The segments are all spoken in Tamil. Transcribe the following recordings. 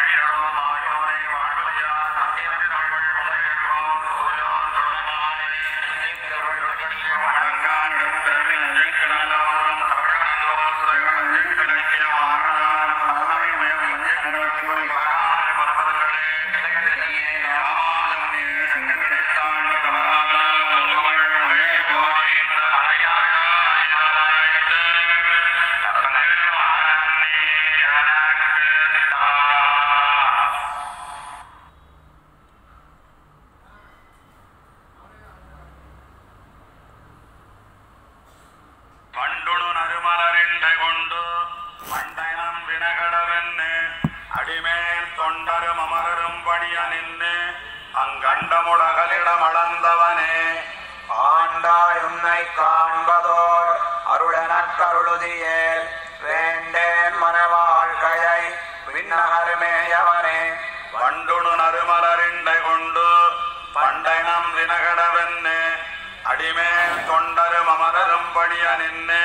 പണ്ടുണു നരുമലരിണ്ട കൊണ്ടു പണ്ടനം വിനകടവെന്ന് അടിമേൽ തൊണ്ടരും അമരരും പണിയ നിന്ന് அங்கண்டமுடகலிடமளந்தவனே ஆண்டாய் உன்னை காண்பதோர் அருளனக் கருளுதியேல் வேண்டேன் மனவாழ்க்கையை விண்ணகருமேயவனே പണ്ടുണു നരുമലരിണ്ട കൊണ്ടു പണ്ടനം വിനകടവെന്ന് അടിമേൽ തൊണ്ടരും അമരരും പണിയ നിന്ന്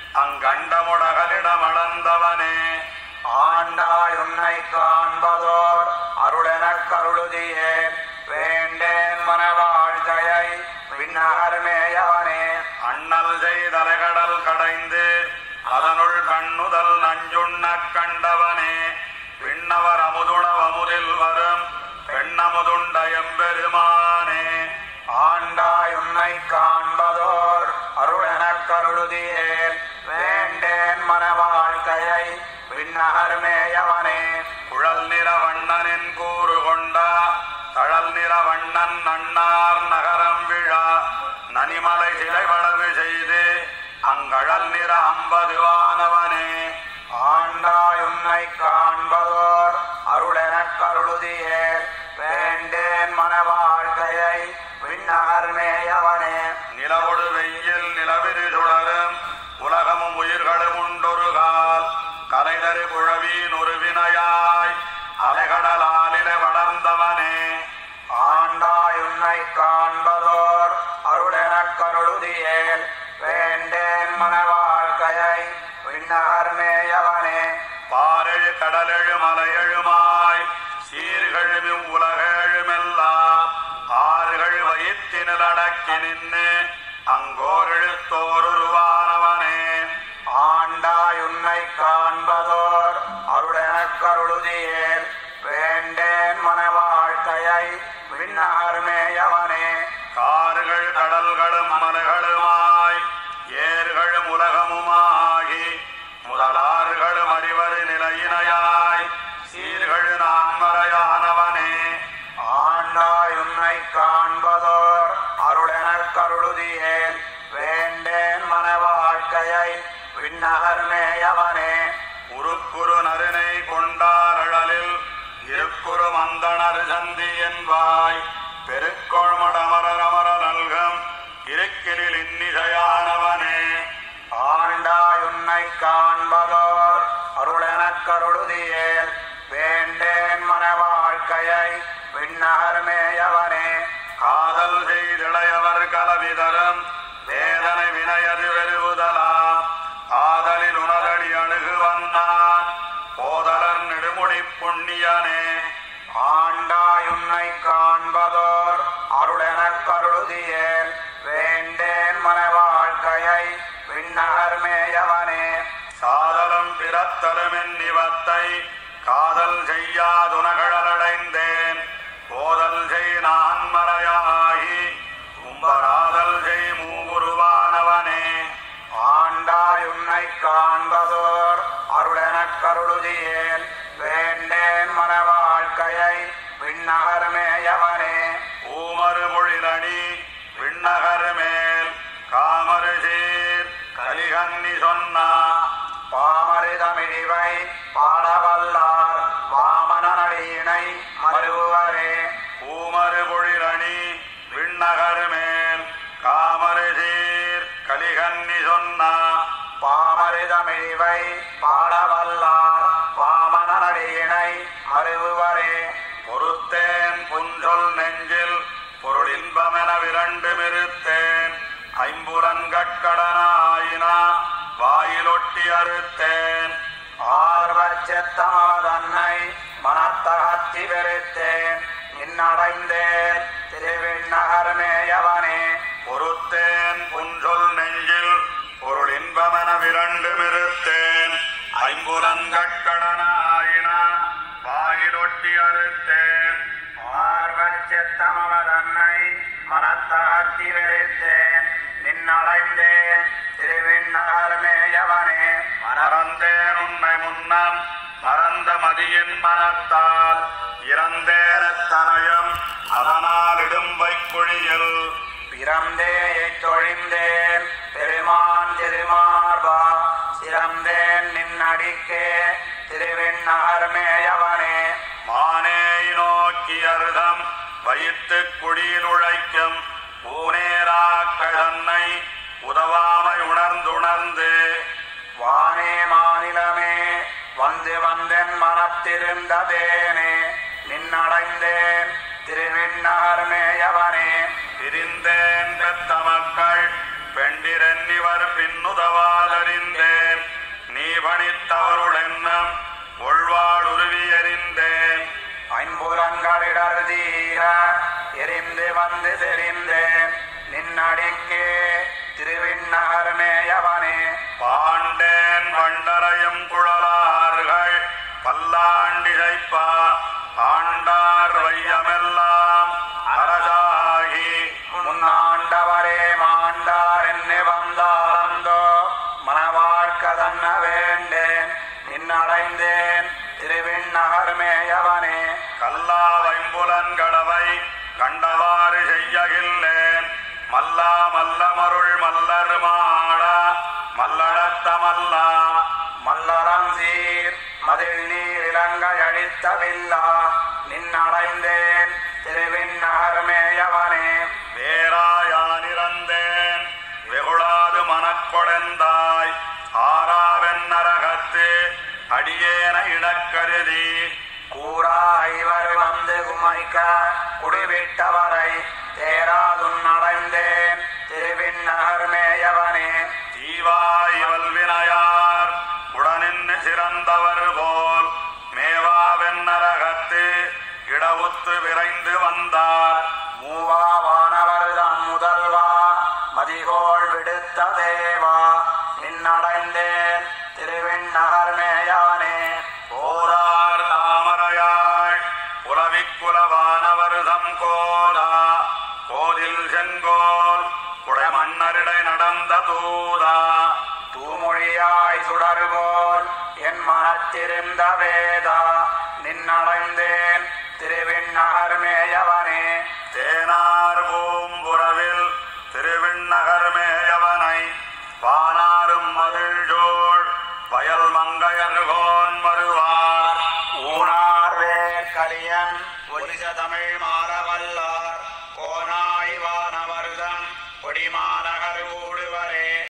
അങ്കണ്ടമുടകലിടമളந்தவனே ஆண்டாய் உன்னை காண்பதோர் அருளனக் கருளுதியேல் வேண்டேன் மனவாழ்க்கையை விண்ணகருமேயவனே அண்ணல் செய்தலைகடல் கடைந்து அதனுள் கண்ணுதல் நஞ்சுண்ணக் கண்டவனே விண்ணவர் அமுதுணவ அமுதில் வரும் பெண்ணமுதுண்ட எம்பெருமானே ஆண்டாய் உன்னை காண்பதோர் அருளனக் கருளுதியேல் வேண்டேன் மனவாழ்க்கையை விண்ணகருமேயவனே குழல் நிற வண்ணனின் கூறு கொண்ட தழல் நிற வண்ணன் நன்னார் நகரம் விழா நனிமலை சிலை வளவு செய்து அங்கழல் நிற அம்பதுவானவனே ஆண்டாய் உன்னை காண்பதோர் அருளெனக் கருளுதியேல் வேண்டேன் மனவாழ்க்கையை விண்ணகர்மேயவனே நிலவொடு வெயில் நிலவிரு சுடரும் உலகமும் உயிர்களும் உண்டொரு கால் கலைதரு குழவின் ஒரு வினையாய் அலைகடலாலில வளர்ந்தவனே ஆண்டாய் உன்னை காண்பதோர் அருளெனக் கருளுதியேல் வேண்டேன் மனவாழ்க்கையை விண்ணகர்மேயவனே பாரெழு கடலெழு மலையெழுமாய் சீர்கழுமி உலகெழுமெல்லாம் ஆறுகள் வயிற்றினில் அடக்கி நின்று அங்கோரெழுத்தோருருவானவனே ஆண்டாய் உன்னை காண்பதோர் அருளெனக் கருளுதியேல் வேண்டேன் மனவாழ்க்கையை விண்ணகர்மேயவனே கார்கள் கடல்களும் மலைகளுமாய் ஏர்களும் உலகமுமாகி முதலாறுகளும் அறிவரு நிலையினையாய் சீர்கள் நான்மறையானவனே ஆண்டாய் உன்னை காண்பதோர் அருளெனக் கருளுதியேல் வேண்டேன் மனவாழ்க்கையை விண்ணகர்மேயவனே உருக்குரு நறுனை கொண்டாரழலில் இருக்குரு மந்தனர் சந்தி என்பாய் பெருக்கொள்மடமரர் அமர நல்கம் இருக்கிலில் இன்னிசையானவனே ஆண்டாய் உன்னை காண்பதோர் அருளெனக் கருளுதியேல் வேண்டேன் மனவாழ்க்கையை விண்ணகர்மேயவனே காதல் செய்திளையவர் கலவிதரும் வேதனை வினையது வெறுவுதலாம் ஆதலில் உணரடி அணுகு வந்தான் போதலர் நெடுமுடி புண்ணியனே ஆண்டாய் உன்னை காண்பதோர் அருளெனக் கருளுதியேல் வேண்டேன் மனவாழ்க்கையை விண்ணகர்மேயவனே சாதலும் பிறத்தலும் என்னிவத்தை காதல் செய்யாதுனகழலடைந்தேன் போதல் செய் நான் மறையாகி கும்பராதல் செய் மூகுருவானவனே ஆண்டாய் உன்னை காண்பதோர் அருளெனக் கருளுதியேல் வேண்டேன் மனவாழ்க்கையை விண்ணகர்மேயவனே ஊமரு மொழிலணி விண்ணகர் மேல் காமரு சீர் கலிகன்னி சொன்னா பாமரிதமிழிவை பாடவல்லார் வாமனடியினை மருவரே ஊமரு பொழிலணி விண்ணகர் மேல் காமரு சீர் கலிகன்னி சொன்னா பாமரிதமிழிவை பாடவல்லார் வாமனடியினை மருவரே பொறுத்தேன் புஞ்சொல் நெஞ்சில் பொருளின்பமென விரண்டு மிருத்தேன் ஐம்புலன் கட்கடனாயினா வாயிலொட்டி அறுத்தேன் ஆர்வச்செத்தமதன்னை மனத்தக அத்தி வெறுத்தேன் நின்னடைந்தேன் திருவிண்ணகர் மேயவனே பொறுத்தேன் புஞ்சொல் நெஞ்சில் பொருள் இன்பமென விரண்டு மிருத்தேன் ஐம்புலன்கட்கடனாயின வாயிலொட்டி அறுத்தேன் பார்வச்சத்தமவதன்னை மனத்தகத்தி வெறுத்தேன் நின்னடைந்தேன் திருவிண்ணகர் மேயவனே மறந்தேன் உன்னை முன்னம் மறந்த மதியின் மனத்தால் இறந்தேனத்தனயம் அதனால் இடும்பை குழியில் பிறந்தே தொழிந்தேன் பெருமான் திருமார்பா சிறந்தேன் நின்னடிக்கே திருவிண்ணகர் மேயவனே மானேய் நோக்கி அருதம் வைத்து குழியில் உழைக்கும் ஊனேராக்கழன்னை உதவாமை உணர்ந்துணர்ந்து வானே மாநிலமே வந்து வந்தென் மனத்திருந்ததேனே நின்னடைந்தேன் திருவிண்ணகர் மேயவனே பிரிந்தேன் பெத்த மக்கள் பெண்டிரன்னிவர் பின்னுதவாதறிந்தேன் நீ பணித்தவருள் என்னும் உள்வாடுருவி எறிந்தேன் ஐம்புலன்களிடர் தீர எரிந்து வந்து தெரிந்தேன் நின்னடிக்கே திருவிண்ணகர் மேயவனே பாண்டேன் வண்டரையும் குழலார்கள் பல்லாண்டிசைப்பா ஆண்டார் வையமெல்லாம் அரசாகி முன்னாண்டவரே மாண்டார் என்னை வந்தாரந்தோ மனவாழ்க்கதன்ன வேண்டேன் நின்னடைந்தேன் திருவிண்ணகர் மேயவனே கல்லா வைம்புலன் கடவை கண்டவாறு செய்யகில்லேன் மல்லா மல்ல மருள் மல்லர் மாட மல்லடத்த மல்லா மல்லரம் சீர் மதில் நீர் இலங்கை அழித்தவில்லா நின்னடைந்தேன் திருவிண்ணகர் மேயவனே வேறாயானிறந்தேன் வெகுளாது மனக்கொடந்தாய் ஆறாவென் நரகத்து அடியேன இடக்கருதி கூறா ஐவர் வந்து குமைக்க குடிவிட்டவரை தேராதுன் அடைந்தேன் திருவிண்ணகர் மேயவனே தீவாய் வல்வினையார் உடனின்னு சிறந்தவர் போல் மேவாவென் நரகத்து இடவுத்து விரைந்து வந்தார் மூவா வானவர்தம் முதல்வா மதிகோள் விடுத்த தேவா நின்னடைந்தேன் திருவிண்ணகர் மேயானே போரார் தாமரையாள் புலவிக்குலவானவர்தம் கோலா கோதில் செங்கோல் குடை மன்னரிடை நடந்த தூதா தூமொழியாய் சுடர்போல் என் மனத்திருந்த வேதா நின்னடைந்தேன் திருவிண்ணகர் மேயவனே தேனார் பூம்புறவில் திருவிண்ணகர் மேயவனை வானாரும் மதிழ்ஜோள் வயல் மங்கையர்கோன் வருவார் ஊனார்வே கலியன் ஒலிச தமிழ் மாறவல்லார் கோனாய் வானவர்தம் கொடிமாநகர் ஊடுவரே